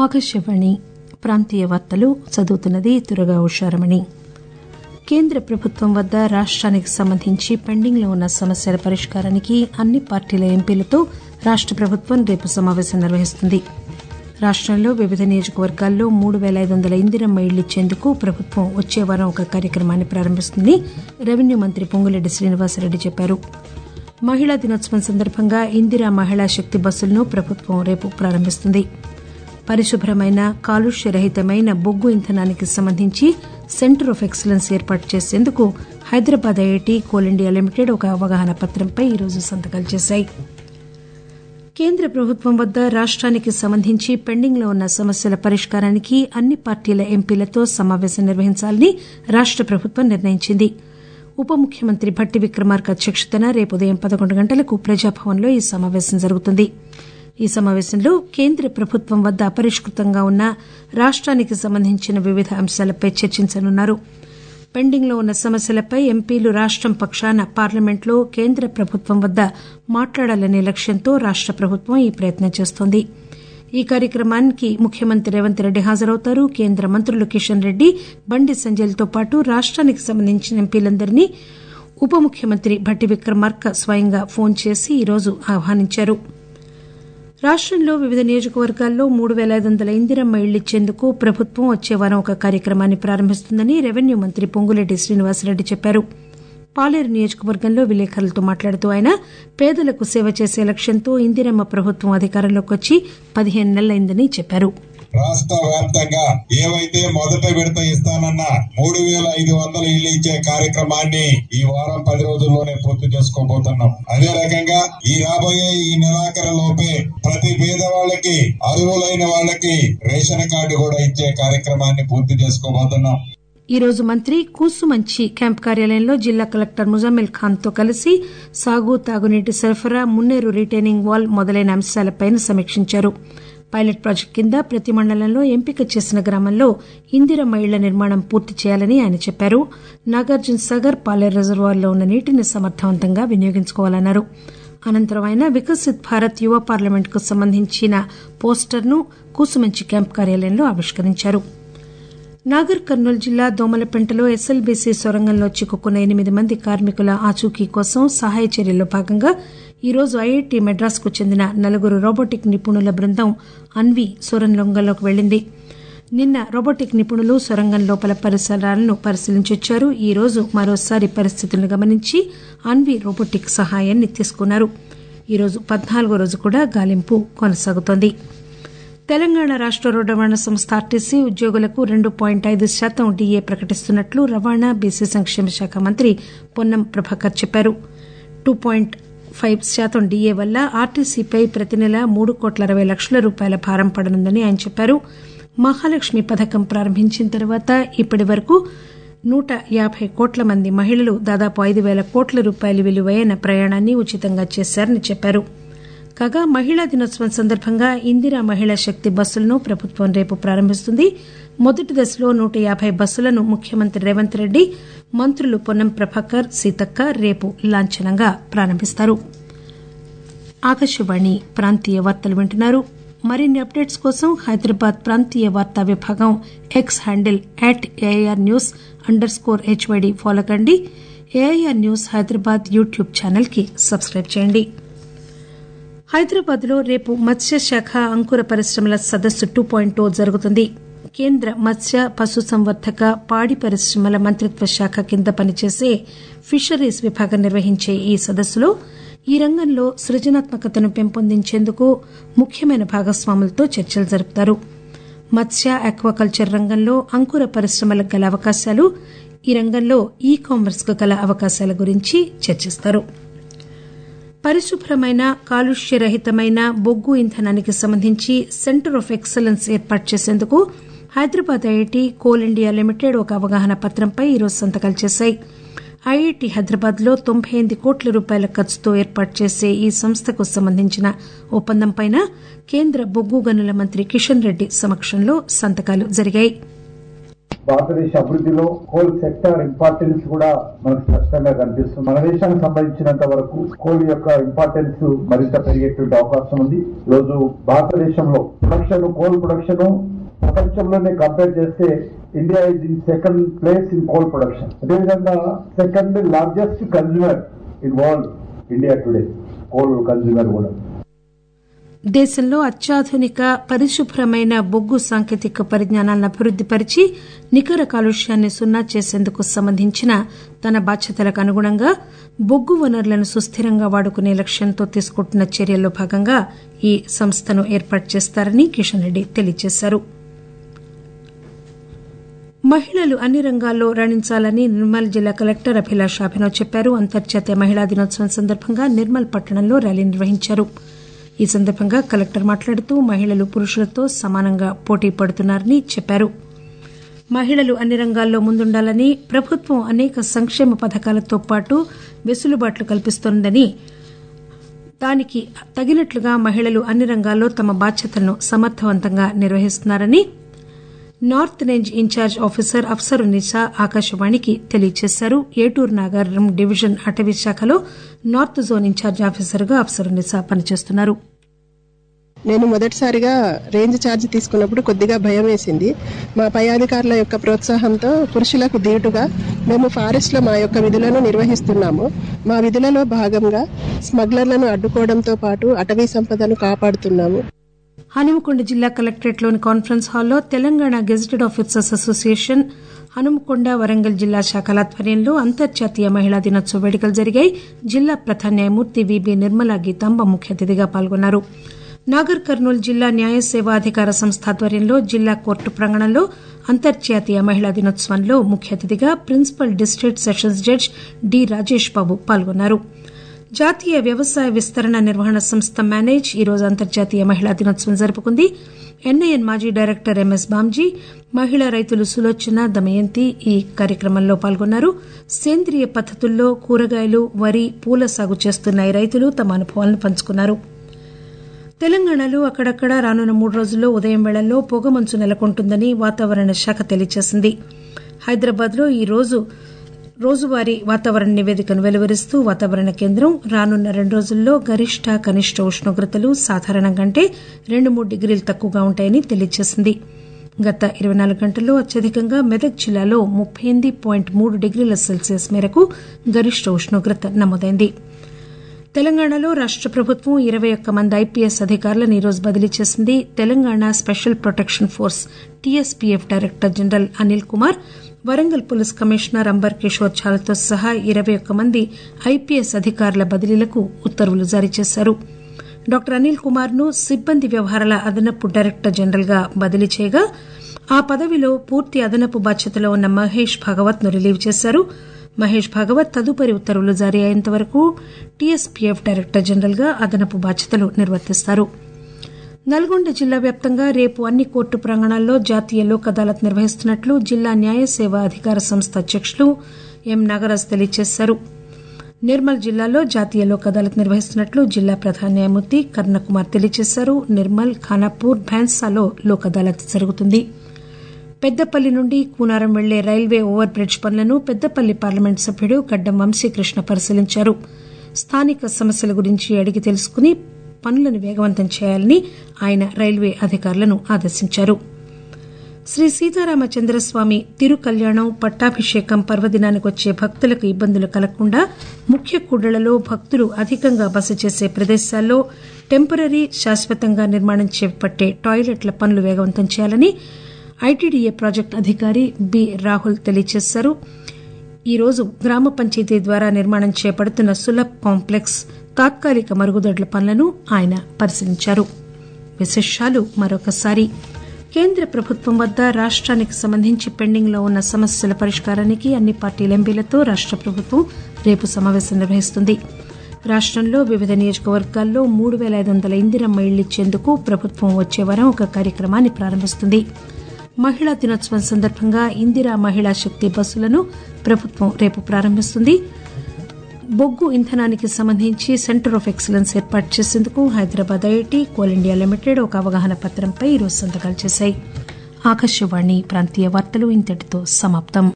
ఆకాశవాణి ప్రాంతీయ వార్తలు చదువుతున్నది దుర్గా ఉషారమణి కేంద్ర ప్రభుత్వం వద్ద రాష్టానికి సంబంధించి పెండింగ్ లో ఉన్న సమస్యల పరిష్కారానికి అన్ని పార్టీల ఎంపీలతో రాష్ట ప్రభుత్వం రేపు సమావేశం నిర్వహిస్తుంది రాష్టంలో వివిధ నియోజకవర్గాల్లో మూడు పేల ఐదు వందల ఇందిరమ్మ ఇళ్లు ఇచ్చేందుకు ప్రభుత్వం వచ్చే వారం ఒక కార్యక్రమాన్ని ప్రారంభిస్తుందని రెవెన్యూ మంత్రి పొంగులేటి శ్రీనివాసరెడ్డి చెప్పారు మహిళా దినోత్సవం సందర్భంగా ఇందిరా మహిళా శక్తి బస్సులను ప్రభుత్వం రేపు ప్రారంభిస్తుంది పరిశుభ్రమైన కాలుష్య రహితమైన బొగ్గు ఇంధనానికి సంబంధించి సెంటర్ ఆఫ్ ఎక్సలెన్స్ ఏర్పాటు చేసేందుకు Hyderabad IIT coal India limited ఒక అవగాహన పత్రంపై ఈరోజు సంతకాలు చేశాయి కేంద్ర ప్రభుత్వం వద్ద రాష్టానికి సంబంధించి పెండింగ్ లో ఉన్న సమస్యల పరిష్కారానికి అన్ని పార్టీల ఎంపీలతో సమావేశం నిర్వహించాలని రాష్ట ప్రభుత్వం నిర్ణయించింది ఉప ముఖ్యమంత్రి భట్టి విక్రమార్క అధ్యక్షతన రేపు ఉదయం పదకొండు గంటలకు ప్రజాభవన్లో ఈ సమావేశం జరుగుతుంది ఈ సమావేశంలో కేంద్ర ప్రభుత్వం వద్ద అపరిష్కృతంగా ఉన్న రాష్టానికి సంబంధించిన వివిధ అంశాలపై చర్చించనున్నారు పెండింగ్ లో ఉన్న సమస్యలపై ఎంపీలు రాష్టం పక్షాన పార్లమెంట్లో కేంద్ర ప్రభుత్వం వద్ద మాట్లాడాలనే లక్ష్యంతో రాష్ట ప్రభుత్వం ఈ ప్రయత్నం చేస్తోంది ఈ కార్యక్రమానికి ముఖ్యమంత్రి రేవంత్ రెడ్డి హాజరవుతారు కేంద్ర మంత్రులు కిషన్ రెడ్డి బండి సంజయ్లతో పాటు రాష్టానికి సంబంధించిన ఎంపీలందరినీ ఉప ముఖ్యమంత్రి భట్టి విక్రమార్క స్వయంగా ఫోన్ చేసి ఈరోజు ఆహ్వానించారు రాష్టంలో వివిధ నియోజకవర్గాల్లో మూడు పేల ఐదు వందల ఇందిరమ్మ ఇళ్లు ఇచ్చేందుకు ప్రభుత్వం వచ్చే వారం ఒక కార్యక్రమాన్ని ప్రారంభిస్తుందని రెవెన్యూ మంత్రి పొంగులేటి శ్రీనివాసరెడ్డి చెప్పారు పాలేరు నియోజకవర్గంలో విలేకరులతో మాట్లాడుతూ ఆయన పేదలకు సేవ చేసే లక్ష్యంతో ఇందిరమ్మ ప్రభుత్వం అధికారంలోకి వచ్చి పదిహేను నెలలైందని చెప్పారు రాష్ట్ర వ్యాప్తంగా ఏవైతే మొదట విడత ఇస్తానన్న మూడు వేల ఐదు వందల ఇల్లు ఇచ్చే కార్యక్రమాన్ని ఈ వారం పది రోజుల్లోనే పూర్తి చేసుకోబోతున్నాం అదే రకంగా ఈ రాబోయే ఈ నెలాఖరు లోపే ప్రతి పేదవాళ్ళకి అర్హులైన వాళ్ళకి రేషన్ కార్డు కూడా ఇచ్చే కార్యక్రమాన్ని పూర్తి చేసుకోబోతున్నాం ఈ రోజు మంత్రి కూసుమంచి క్యాంప్ కార్యాలయంలో జిల్లా కలెక్టర్ ముజామిల్ ఖాన్ తో కలిసి సాగు తాగునీటి సరఫరా మున్నేరు రీటైనింగ్ వాల్ మొదలైన అంశాలపై సమీక్షించారు పైలట్ ప్రాజెక్టు కింద ప్రతి మండలంలో ఎంపిక చేసిన గ్రామంలో ఇందిరమ్మ ఇళ్ల నిర్మాణం పూర్తి చేయాలని ఆయన చెప్పారు నాగార్జున సాగర్ పాలేరు రిజర్వాయర్లో ఉన్న నీటిని సమర్థవంతంగా వినియోగించుకోవాలన్నారు అనంతరం ఆయన వికసిత్ భారత్ యువ పార్లమెంట్ కు సంబంధించిన పోస్టర్ను కూసుమంచి క్యాంప్ కార్యాలయంలో ఆవిష్కరించారు నాగర్ కర్నూలు జిల్లా దోమలపెంటలో ఎస్ఎల్బీసీ సొరంగంలో చిక్కుకున్న ఎనిమిది మంది కార్మికుల ఆచూకీ కోసం సహాయ చర్యల్లో భాగంగా ఈరోజు ఐఐటి మెడ్రాస్ కు చెందిన నలుగురు రోబోటిక్ నిపుణుల బృందం అన్వీ సొరంగంలోకి వెళ్లింది నిన్న రోబోటిక్ నిపుణులు సొరంగం లోపల పరిసరాలను పరిశీలించొచ్చారు ఈ రోజు మరోసారి పరిస్థితులను గమనించి అన్వీ రోబోటిక్ సహాయాన్ని తీసుకున్నారు ఈరోజు పద్నాలుగో రోజు కూడా గాలింపు కొనసాగుతోంది తెలంగాణ రాష్ట రోడ్డు రవాణా సంస్థ ఆర్టీసీ ఉద్యోగులకు రెండు పాయింట్ ఐదు శాతం డీఏ ప్రకటిస్తున్నట్లు రవాణా బీసీ సంక్షేమ శాఖ మంత్రి పొన్నం ప్రభాకర్ చెప్పారు టూ పాయింట్ ఫైవ్ శాతం డీఏ వల్ల ఆర్టీసీపై ప్రతి నెల మూడు కోట్ల అరవై లక్షల రూపాయల భారం పడనుందని ఆయన చెప్పారు మహాలక్ష్మి పథకం ప్రారంభించిన తర్వాత ఇప్పటి వరకు నూట యాబై కోట్ల మంది మహిళలు దాదాపు ఐదు పేల కోట్ల రూపాయల విలువైన ప్రయాణాన్ని ఉచితంగా చేశారని చెప్పారు కాగా మహిళా దినోత్సవం సందర్భంగా ఇందిరా మహిళా శక్తి బస్సులను ప్రభుత్వం రేపు ప్రారంభిస్తుంది మొదటి దశలో నూట యాబై బస్సులను ముఖ్యమంత్రి రేవంత్ రెడ్డి మంత్రులు పొన్నం ప్రభాకర్ సీతక్క రేపు లాంఛనంగా ప్రారంభిస్తారు ఆకాశవాణి ప్రాంతీయ వార్తలు వింటున్నారు మరిన్ని అప్డేట్స్ కోసం హైదరాబాద్ ప్రాంతీయ వార్తా విభాగం X handle at AIR news underscore HYD follow కండి AIR news Hyderabad YouTube channel కి సబ్స్క్రైబ్ చేయండి హైదరాబాద్ లో రేపు మత్స్యశాఖ అంకుర పరిశ్రమల సదస్సు టూ పాయింట్ జరుగుతుంది కేంద్ర మత్స్య పశుసంవర్ధక పాడి పరిశ్రమల మంత్రిత్వ శాఖ కింద పనిచేసే ఫిషరీస్ విభాగం నిర్వహించే ఈ సదస్సులో ఈ రంగంలో సృజనాత్మకతను పెంపొందించేందుకు ముఖ్యమైన భాగస్వాములతో చర్చలు జరుపుతారు మత్స్య ఆక్వాకల్చర్ రంగంలో అంకుర పరిశ్రమలకు గల అవకాశాలు ఈ రంగంలో ఈ కామర్స్ కు గల అవకాశాల గురించి చర్చిస్తారు పరిశుభ్రమైన కాలుష్యరహితమైన బొగ్గు ఇంధనానికి సంబంధించి సెంటర్ ఆఫ్ ఎక్సలెన్స్ ఏర్పాటు చేసేందుకు Hyderabad IIT coal India limited ఒక అవగాహన పత్రంపై ఈరోజు సంతకాలు చేశాయి ఐఐటి హైదరాబాద్ లో తొంభై ఎనిమిది కోట్ల రూపాయల ఖర్చుతో ఏర్పాటు చేసే ఈ సంస్థకు సంబంధించిన ఒప్పందంపై కేంద్ర బొగ్గు గనుల మంత్రి కిషన్ రెడ్డి సమక్షంలో సంతకాలు జరిగాయి భారతదేశ అభివృద్ధిలో కోల్ సెక్టర్ ఇంపార్టెన్స్ కూడా మనకు స్పష్టంగా కనిపిస్తుంది మన దేశానికి సంబంధించినంత వరకు కోల్ యొక్క ఇంపార్టెన్స్ మరింత పెరిగేటువంటి అవకాశం ఉంది ఈరోజు భారతదేశంలో ప్రొడక్షన్ కోల్ ప్రొడక్షన్ ప్రపంచంలోనే కంపేర్ చేస్తే India is in second place in coal production అదేవిధంగా second largest consumer in world India today coal consumer కూడా దేశంలో అత్యాధునిక పరిశుభ్రమైన బొగ్గు సాంకేతిక పరిజ్ఞానాలను అభివృద్దిపరిచి నికర కాలుష్యాన్ని సున్నా చేసేందుకు సంబంధించిన తన బాధ్యతలకు అనుగుణంగా బొగ్గు వనరులను సుస్థిరంగా వాడుకునే లక్ష్యంతో తీసుకుంటున్న చర్యల్లో భాగంగా ఈ సంస్థను ఏర్పాటు చేస్తారని కిషన్ రెడ్డి తెలియజేశారు మహిళలు అన్ని రంగాల్లో రాణించాలని నిర్మల్ జిల్లా కలెక్టర్ అభిలాష్ అభినవ్ చెప్పారు అంతర్జాతీయ మహిళా దినోత్సవం సందర్భంగా నిర్మల్ పట్టణంలో ర్యాలీ నిర్వహించారు ఈ సందర్భంగా కలెక్టర్ మాట్లాడుతూ మహిళలు పురుషులతో సమానంగా పోటీ పడుతున్నారని చెప్పారు మహిళలు అన్ని రంగాల్లో ముందుండాలని ప్రభుత్వం అనేక సంక్షేమ పథకాలతో పాటు వెసులుబాట్లు కల్పిస్తోందని దానికి తగినట్లుగా మహిళలు అన్ని రంగాల్లో తమ బాధ్యతలను సమర్థవంతంగా నిర్వహిస్తున్నారని north range incharge officer Afsarunnisa ఆకాశవాణికి తెలియజేశారు ఏటూరు నాగారం డివిజన్ అటవీ శాఖలో నార్త్ జోన్ ఇన్ఛార్జ్ ఆఫీసర్గా అఫ్సరునిసా పనిచేస్తున్నారు నేను మొదటిసారిగా రేంజ్ ఛార్జ్ తీసుకున్నప్పుడు కొద్దిగా భయం వేసింది మా పై అధికారుల యొక్క ప్రోత్సాహంతో పురుషులకు దీటుగా మేము ఫారెస్ట్లో మా యొక్క విధులను నిర్వహిస్తున్నాము మా విధులలో భాగంగా స్మగ్లర్లను అడ్డుకోవడంతో పాటు అటవీ సంపదను కాపాడుతున్నాము హనుమకొండ జిల్లా కలెక్టరేట్లోని కాన్ఫరెన్స్ హాల్లో Telangana gazetted officers association Hanumakonda Warangal జిల్లా శాఖల ఆధ్వర్యంలో అంతర్జాతీయ మహిళా దినోత్సవ వేడుకలు జరిగాయి జిల్లా ప్రధాన న్యాయమూర్తి విబి నిర్మలా గీతాంబ ముఖ్య అతిథిగా పాల్గొన్నారు నాగర్ కర్నూలు జిల్లా న్యాయ సేవా అధికార సంస్థ ఆధ్వర్యంలో జిల్లా కోర్టు ప్రాంగణంలో అంతర్జాతీయ మహిళా దినోత్సవంలో ముఖ్య అతిథిగా principal district sessions judge D Rajesh Babu పాల్గొన్నారు జాతీయ వ్యవసాయ విస్తరణ నిర్వహణ సంస్థ మేనేజ్ ఈరోజు అంతర్జాతీయ మహిళా దినోత్సవం జరుపుకుంది ఎన్ఐఎన్ మాజీ డైరెక్టర్ ఎంఎస్ బామ్జీ మహిళా రైతులు సులోచన దమయంతి ఈ కార్యక్రమంలో పాల్గొన్నారు సేంద్రియ పద్దతుల్లో కూరగాయలు వరి పూల సాగు చేస్తున్న ఈ రైతులు తమ అనుభవాలను పంచుకున్నారు తెలంగాణలో అక్కడక్కడ రానున్న మూడు రోజుల్లో ఉదయం వేళల్లో పొగమంచు నెలకొంటుందని వాతావరణ శాఖ తెలియజేసింది హైదరాబాద్ లో ఈ రోజు రోజువారీ వాతావరణ నివేదికను వెలువరిస్తూ వాతావరణ కేంద్రం రానున్న రెండు రోజుల్లో గరిష్ట కనిష్ట ఉష్ణోగ్రతలు సాధారణం కంటే రెండు మూడు డిగ్రీలు తక్కువగా ఉంటాయని తెలియజేసింది గత ఇరవై నాలుగు గంటల్లో అత్యధికంగా మెదక్ జిల్లాలో ముప్పై ఎనిమిది పాయింట్ మూడు డిగ్రీల సెల్సియస్ మేరకు గరిష్ట ఉష్ణోగ్రత నమోదైంది తెలంగాణలో రాష్ట ప్రభుత్వం ఇరవై ఒక్క మంది ఐపీఎస్ అధికారులను ఈరోజు బదిలీ చేసింది Telangana special protection force TSPF director general Anil Kumar Warangal police commissioner Ambar Kishore ఝాలతో సహా ఇరవై ఒక్క మంది ఐపీఎస్ అధికారుల బదిలీలకు ఉత్తర్వులు జారీ చేశారు డాక్టర్ అనిల్ కుమార్ ను సిబ్బంది వ్యవహారాల అదనపు డైరెక్టర్ జనరల్ గా బదిలీ చేయగా ఆ పదవిలో పూర్తి అదనపు బాధ్యతలో ఉన్న మహేష్ భాగవత్ ను రిలీవ్ చేశారు మహేష్ భాగవత్ తదుపరి ఉత్తర్వులు జారీ అయ్యేంత వరకు టీఎస్పీఎఫ్ డైరెక్టర్ జనరల్ గా అదనపు బాధ్యతలు నిర్వర్తిస్తారు నల్గొండ జిల్లా వ్యాప్తంగా రేపు అన్ని కోర్టు ప్రాంగణాల్లో జాతీయ లోక్ అదాలత్ నిర్వహిస్తున్నట్లు జిల్లా న్యాయ సేవా అధికార సంస్థ అధ్యకులు ఎం నాగరాజ్ తెలియజేశారు నిర్మల్ జిల్లాలో జాతీయ లోక్ అదాలత్ నిర్వహిస్తున్నట్లు జిల్లా ప్రధాన న్యాయమూర్తి కర్ణకుమార్ తెలియజేశారు నిర్మల్ ఖానాపూర్ భైన్సాలో లోక్ అదాలత్ జరుగుతుంది పెద్దపల్లి నుండి కూనారం వెళ్లే రైల్వే ఓవర్ బ్రిడ్జ్ పనులను పెద్దపల్లి పార్లమెంట్ సభ్యుడు గడ్డం వంశీకృష్ణ పరిశీలించారు స్థానిక సమస్యల గురించి అడిగి తెలుసుకుని పనులను వేగవంతం చేయాలని ఆయన రైల్వే అధికారులను ఆదేశించారు శ్రీ సీతారామచంద్రస్వామి తిరుకల్యాణం పట్టాభిషేకం పర్వదినానికి వచ్చే భక్తులకు ఇబ్బందులు కలగకుండా ముఖ్య కూడళ్లలో భక్తులు అధికంగా బస చేసే ప్రదేశాల్లో టెంపరరీ శాశ్వతంగా నిర్మాణం చేపట్టే టాయిలెట్ల పనులు వేగవంతం చేయాలని ఐటీడీఏ ప్రాజెక్టు అధికారి బి రాహుల్ తెలియజేశారు ఈరోజు గ్రామ పంచాయతీ ద్వారా నిర్మాణం చేపడుతున్న సులభ్ కాంప్లెక్స్ తాత్కాలిక మరుగుదొడ్ల పనులను ఆయన పరిశీలించారు విశేషాలు మరొకసారి కేంద్ర ప్రభుత్వం వద్ద రాష్ట్రానికి సంబంధించి పెండింగ్ లో ఉన్న సమస్యల పరిష్కారానికి అన్ని పార్టీల ఎంపీలతో రాష్ట ప్రభుత్వం రేపు సమావేశం నిర్వహిస్తుంది రాష్టంలో వివిధ నియోజకవర్గాల్లో మూడు పేల ఐదు వందల ఇందిరమ్మ ఇళ్లు ఇచ్చేందుకు ప్రభుత్వం వచ్చే వారం ఒక కార్యక్రమాన్ని ప్రారంభిస్తుంది మహిళా దినోత్సవం సందర్భంగా ఇందిరా మహిళా శక్తి బస్సులను ప్రభుత్వం రేపు ప్రారంభిస్తుంది బొగ్గు ఇంధనానికి సంబంధించి సెంటర్ ఆఫ్ ఎక్సలెన్స్ ఏర్పాటు చేసేందుకు Hyderabad IIT coal India limited ఒక అవగాహన పత్రంపై ఈరోజు సంతకాలు చేశాయి ఆకాశవాణి ప్రాంతీయ వార్తలు ఇంతటితో సమాప్తం